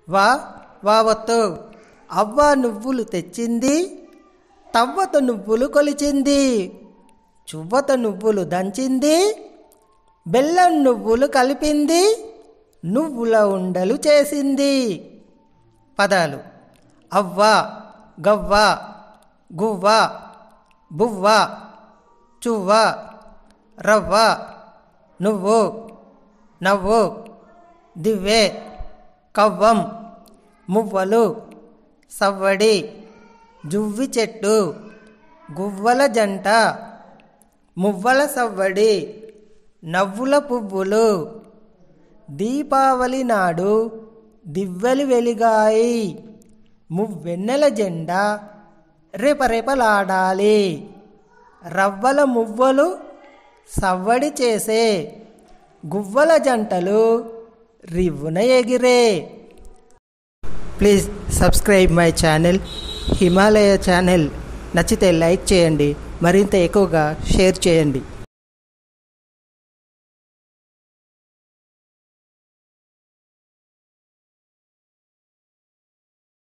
వా వావత్తు అవ్వ నువ్వులు తెచ్చింది తవ్వత నువ్వులు కొలిచింది చువ్వత నువ్వులు దంచింది బెల్లం నువ్వులు కలిపింది నువ్వుల ఉండలు చేసింది పదాలు అవ్వ గవ్వ గువ్వ బువ్వ చువ్వ రవ్వ నువ్వు నవ్వు దివ్వె కవ్వం మువ్వలు సవ్వడి జువ్వి చెట్టు గువ్వల జంట మువ్వల సవ్వడి నవ్వుల పువ్వులు దీపావళి నాడు దివ్వెలు వెలిగాయి మువ్వెన్నెల జెండా రేపరేపలాడాలి రవ్వల మువ్వలు సవ్వడి చేసే గువ్వల జంటలు రివ్వున ఎగిరే please subscribe my channel Himalaya channel నచ్చితే లైక్ చేయండి మరింత ఎక్కువగా షేర్ చేయండి